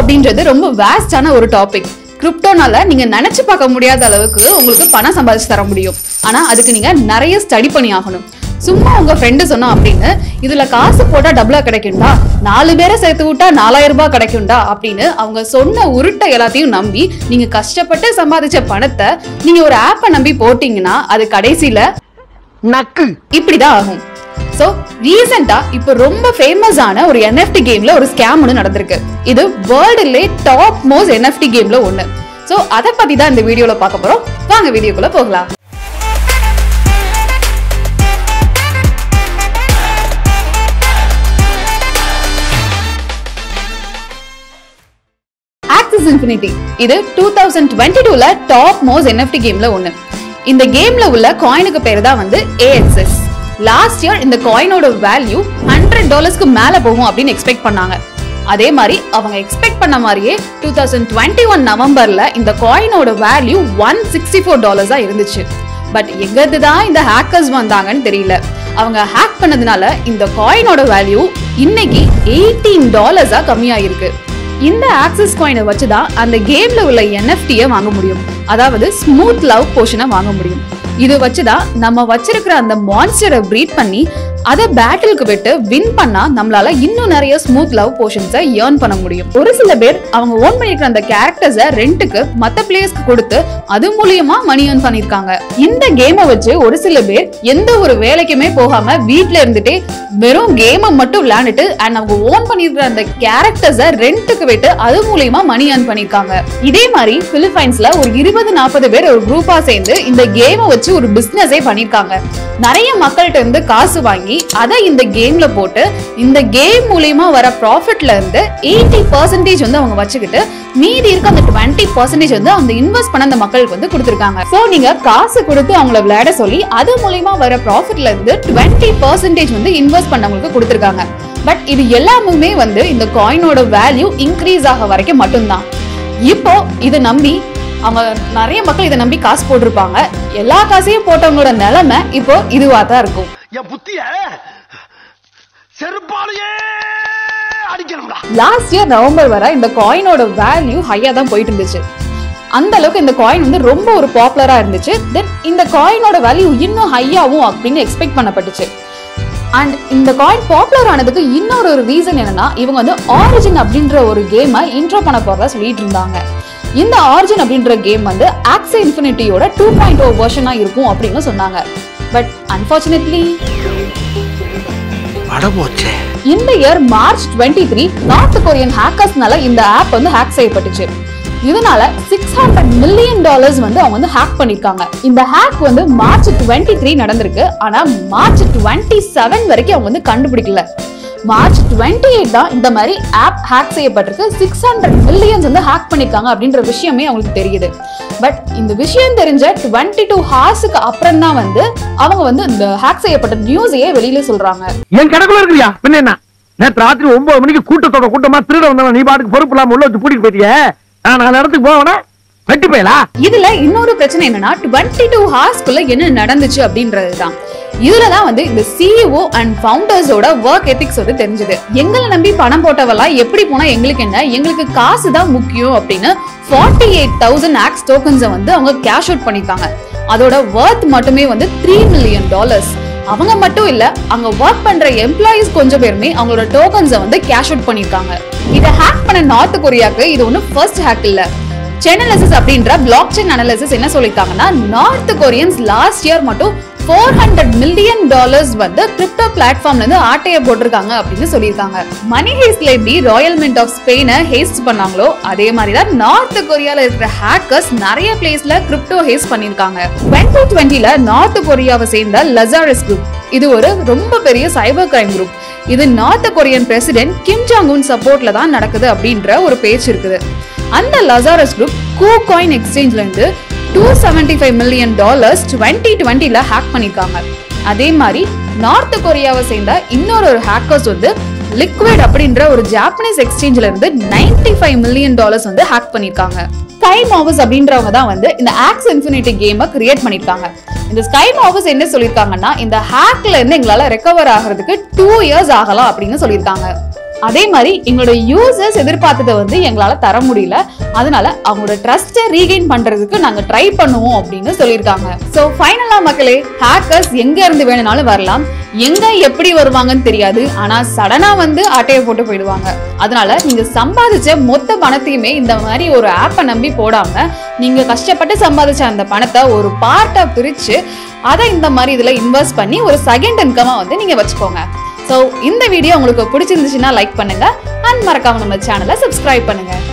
அப்படின்றது ரொம்ப வேஸ்டான ஒரு டாபிக் கிரிப்டோனால நீங்க நினைச்சு பார்க்க முடியாத அளவுக்கு உங்களுக்கு பணம் சம்பாதிச்சு தர முடியும் ஆனா அதுக்கு நீங்க நிறைய ஸ்டடி பண்ணி ஆகணும் சும்மா உங்க ஃப்ரெண்டு சொன்னா அப்படின்னு இதுல காசு போட்டா டபுளா கிடைக்கும்டா நாலு பேரை சேர்த்து விட்டா நாலாயிரம் ரூபாய் கிடைக்கும்டா அப்படின்னு அவங்க சொன்ன உருட்டை எல்லாத்தையும் நம்பி நீங்க கஷ்டப்பட்டு சம்பாதிச்ச பணத்தை நீங்க ஒரு ஆப்பை நம்பி போட்டீங்கன்னா அது கடைசியில நக்கு இப்படிதான் ஆகும் சோ ரீசெண்டா இப்போ ரொம்ப ஃபேமஸான ஒரு NFT கேம்ல ஒரு ஸ்கேம் ஒன்று நடந்திருக்கு இது வேர்ல்டுலே டாப் மோஸ்ட் NFT கேம்ல ஒண்ணு சோ அத பத்தி தான் இந்த வீடியோல பார்க்க போறோம் வாங்க வீடியோக்குள்ள போகலாம் ஆக்சிஸ் இன்ஃபினிட்டி இது டூ தௌசண்ட் டுவெண்ட்டி டூல டாப் மோஸ்ட் NFT கேம்ல ஒண்ணு இந்த கேம்ல உள்ள காயினுக்கு பேர் தான் வந்து ஏஎக்ஸ்எஸ் லாஸ்ட் இயர் இந்த காயினோட வேல்யூ ஹண்ட்ரட் டாலர்ஸ்க்கு மேல போகும் அப்படின்னு எக்ஸ்பெக்ட் பண்ணாங்க அதே மாதிரி அவங்க எக்ஸ்பெக்ட் பண்ண மாதிரியே டூ தௌசண்ட் டுவெண்ட்டி ஒன் நவம்பர்ல இந்த காயினோட வேல்யூ ஒன் சிக்ஸ்டி ஃபோர் டாலர்ஸா இருந்துச்சு பட் எங்கிருந்து தான் இந்த ஹேக்கர்ஸ் வந்தாங்கன்னு தெரியல அவங்க ஹேக் பண்ணதுனால இந்த காயினோட வேல்யூ இன்னைக்கு எயிட்டீன் டாலர்ஸா கம்மியாயிருக்கு இந்த ஆக்சஸ் காயினை வச்சு தான் அந்த கேம்ல உள்ள என்எஃப்டியை வாங்க முடியும் அதாவது ஸ்மூத் லவ் போர்ஷனை வாங்க முடியும் இது வச்சு தான் நம்ம வச்சிருக்கிற அந்த மான்ஸ்டரை ப்ரீட் பண்ணி அதை பேட்டிலுக்கு விட்டு வின் பண்ணா நம்மளால இன்னும் நிறைய ஸ்மூத் லவ் போர்ஷன்ஸை ஏர்ன் பண்ண முடியும் ஒரு சில பேர் அவங்க ஓன் பண்ணிருக்கிற அந்த கேரக்டர்ஸை ரெண்டுக்கு மத்த பிளேயர்ஸ்க்கு கொடுத்து அது மூலியமா மணி ஏர்ன் பண்ணிருக்காங்க இந்த கேமை வச்சு ஒரு சில பேர் எந்த ஒரு வேலைக்குமே போகாம வீட்ல இருந்துட்டே வெறும் கேமை மட்டும் விளையாண்டுட்டு அண்ட் அவங்க ஓன் பண்ணிருக்கிற அந்த கேரக்டர்ஸை ரெண்டுக்கு விட்டு அது மூலியமா மணி ஏர்ன் பண்ணிருக்காங்க இதே மாதிரி பிலிப்பைன்ஸ்ல ஒரு இருபது நாற்பது பேர் ஒரு குரூப்பா சேர்ந்து இந்த கேமை வச்சு ஒரு பிசினஸே பண்ணிருக்காங்க நிறைய மக்கள்கிட்ட இருந்து காசு வாங்கி அதை இந்த கேம்ல போட்டு இந்த கேம் மூலியமா வர ப்ராஃபிட்ல இருந்து எயிட்டி பர்சன்டேஜ் வந்து அவங்க வச்சுக்கிட்டு மீதி இருக்க அந்த டுவெண்ட்டி பர்சன்டேஜ் வந்து அந்த இன்வெஸ்ட் பண்ண அந்த மக்களுக்கு வந்து கொடுத்துருக்காங்க ஸோ நீங்க காசு கொடுத்து அவங்கள விளையாட சொல்லி அது மூலியமா வர ப்ராஃபிட்ல இருந்து டுவெண்ட்டி பர்சன்டேஜ் வந்து இன்வெஸ்ட் பண்ணவங்களுக்கு கொடுத்துருக்காங்க பட் இது எல்லாமே வந்து இந்த காயினோட வேல்யூ இன்க்ரீஸ் ஆக வரைக்கும் மட்டும்தான் இப்போ இதை நம்பி அவங்க நிறைய மக்கள் இதை நம்பி காசு போட்டிருப்பாங்க எல்லா காசையும் போட்டவங்களோட நிலைமை இப்போ இதுவா தான் இருக்கும் என் புத்திய செருப்பாலேயே அடிக்கணும்டா லாஸ்ட் இயர் நவம்பர் வரை இந்த காயினோட வேல்யூ ஹையா தான் போயிட்டு இருந்துச்சு அந்த அளவுக்கு இந்த காயின் வந்து ரொம்ப ஒரு பாப்புலரா இருந்துச்சு தென் இந்த காயினோட வேல்யூ இன்னும் ஹையாவும் அப்படின்னு எக்ஸ்பெக்ட் பண்ணப்பட்டுச்சு அண்ட் இந்த காயின் பாப்புலர் ஆனதுக்கு இன்னொரு ஒரு ரீசன் என்னன்னா இவங்க வந்து ஆரிஜின் அப்படின்ற ஒரு கேமை இன்ட்ரோ பண்ண போறதா சொல்லிட்டு இருந்தாங்க இந்த ஆரிஜின் அப்படின்ற கேம் வந்து ஆக்ஸே இன்ஃபினிட்டியோட டூ பாயிண்ட் ஓ வெர்ஷனா இருக்கும் அப்படின்னு சொன்னாங்க பட் அன்பார்ச்சுனேட்லி அட போச்சே இந்த year March twenty three North Korean ஹேக்கர்ஸ்னால இந்த ஆப் வந்து ஹேக் செய்யப்பட்டுச்சு இதனால சிக்ஸ் ஹண்ட்ரட் மில்லியன் டாலர்ஸ் வந்து அவங்க வந்து ஹேக் பண்ணிருக்காங்க இந்த ஹேக் வந்து மார்ச் டுவெண்ட்டி த்ரீ நடந்திருக்கு ஆனா மார்ச் டுவெண்ட்டி செவன் வரைக்கும் அவங்க வந்து கண்டுபிடிக்கல மார்ச் டுவெண்ட்டி எயிட் தான் இந்த மாதிரி ஆப் ஹேக் செய்யப்பட்டிருக்கு சிக்ஸ் ஹண்ட்ரட் மில்லியன்ஸ் வந்து ஹேக் பண்ணிருக்காங்க அப்படின்ற விஷயமே அவங்களுக்கு தெரியுது பட் இந்த விஷயம் தெரிஞ்ச டுவெண்ட்டி டூ ஹார்ஸுக்கு அப்புறம் தான் வந்து அவங்க வந்து இந்த ஹேக் செய்யப்பட்ட நியூஸையே வெளியில சொல்றாங்க என் கணக்குல இருக்குயா பின்ன என்ன நேற்று ராத்திரி ஒன்பது மணிக்கு கூட்டத்தோட கூட்டமா திருட வந்தவன் நீ பாட்டுக்கு பொறுப்பு இல்லாம உள்ள வச்சு பூட்டிட்டு போயிட்டியே நான் நாலு இடத்துக்கு போவனா வெட்டி போயலா இதுல இன்னொரு பிரச்சனை என்னன்னா டுவெண்ட்டி டூ ஹார்ஸ்க்குள்ள என்ன நடந்துச்சு அப்படின்றது தான் இதுல தான் வந்து இந்த சிஇஓ அண்ட் ஃபவுண்டர்ஸோட ஒர்க் எத்திக்ஸ் வந்து தெரிஞ்சது எங்களை நம்பி பணம் போட்டவெல்லாம் எப்படி போனா எங்களுக்கு என்ன எங்களுக்கு காசு தான் முக்கியம் அப்படின்னு ஃபார்ட்டி எயிட் தௌசண்ட் ஆக்ஸ் டோக்கன்ஸை வந்து அவங்க கேஷ் அவுட் பண்ணிருக்காங்க அதோட ஒர்த் மட்டுமே வந்து த்ரீ மில்லியன் டாலர்ஸ் அவங்க மட்டும் இல்ல அங்க ஒர்க் பண்ற எம்ப்ளாயிஸ் கொஞ்சம் பேருமே அவங்களோட டோக்கன்ஸை வந்து கேஷ் அவுட் பண்ணிருக்காங்க இதை ஹேக் பண்ண நார்த் கொரியாக்கு இது ஒன்றும் ஃபர்ஸ்ட் ஹேக் இல்ல செனலிசிஸ் அப்படின்ற பிளாக் செயின் அனாலிசிஸ் என்ன சொல்லியிருக்காங்கன்னா நார்த் கொரியன்ஸ் லாஸ்ட் இயர் மட்டும் ஃபோர் ஹண்ட்ரட் மில்லியன் டாலர்ஸ் வந்து கிரிப்டோ பிளாட்ஃபார்ம்ல இருந்து ஆட்டைய போட்டிருக்காங்க அப்படின்னு சொல்லியிருக்காங்க மணி ஹேஸ்ட்ல எப்படி ராயல் மின்ட் ஆஃப் ஸ்பெயினை ஹேஸ்ட் பண்ணாங்களோ அதே மாதிரி தான் நார்த் கொரியால இருக்கிற ஹேக்கர்ஸ் நிறைய பிளேஸ்ல கிரிப்டோ ஹேஸ்ட் பண்ணிருக்காங்க டுவெண்ட்டி டுவெண்ட்டில நார்த் கொரியாவை சேர்ந்த லசாரஸ் குரூப் இது ஒரு ரொம்ப பெரிய சைபர் கிரைம் குரூப் இது North Korean president Kim Jong Un சப்போர்ட்ல தான் நடக்குது அப்படின்ற ஒரு பேச்சு இருக்குது அந்த லசாரஸ் குரூப் கூ காயின் எக்ஸ்சேஞ்ச்ல இருந்து two seventy five million dollars twenty டுவெண்ட்டில ஹேக் பண்ணிருக்காங்க அதே மாதிரி நார்த் கொரியாவை சேர்ந்த இன்னொரு ஒரு ஹேக்கர்ஸ் வந்து லிக்விட் அப்படின்ற ஒரு ஜாப்பனீஸ் எக்ஸ்சேஞ்ச்ல இருந்து 95 ஃபைவ் மில்லியன் டாலர்ஸ் வந்து ஹேக் பண்ணிருக்காங்க ஸ்கை மாவஸ் அப்படின்றவங்க தான் வந்து இந்த ஆக்ஸ் இன்ஃபினிட்டி கேமை கிரியேட் பண்ணிருக்காங்க இந்த ஸ்கை மாவஸ் என்ன சொல்லியிருக்காங்கன்னா இந்த ஹேக்ல இருந்து எங்களால ரெக்கவர் ஆகிறதுக்கு டூ இயர்ஸ் ஆகலாம் அப்படின்னு சொல்லியிருக்காங்க அதே மாதிரி எங்களோட யூசர்ஸ் எதிர்பார்த்ததை வந்து எங்களால தர முடியல அதனால அவங்களோட ட்ரஸ்ட்டை ரீகெயின் பண்றதுக்கு நாங்க ட்ரை பண்ணுவோம் அப்படின்னு சொல்லியிருக்காங்க ஸோ ஃபைனலா மக்களே ஹேக்கர்ஸ் எங்க இருந்து வேணும்னாலும் வரலாம் எங்க எப்படி வருவாங்கன்னு தெரியாது ஆனா சடனா வந்து அட்டையை போட்டு போயிடுவாங்க அதனால நீங்க சம்பாதிச்ச மொத்த பணத்தையுமே இந்த மாதிரி ஒரு ஆப்பை நம்பி போடாம நீங்க கஷ்டப்பட்டு சம்பாதிச்ச அந்த பணத்தை ஒரு பார்ட்டா பிரிச்சு அதை இந்த மாதிரி இதுல இன்வெஸ்ட் பண்ணி ஒரு செகண்ட் இன்கமா வந்து நீங்க வச்சுக்கோங்க ஸோ இந்த வீடியோ உங்களுக்கு பிடிச்சிருந்துச்சுன்னா லைக் பண்ணுங்க அண்ட் மறக்காம நம்ம சேனலை சப்ஸ்கிரைப் பண்ணுங்க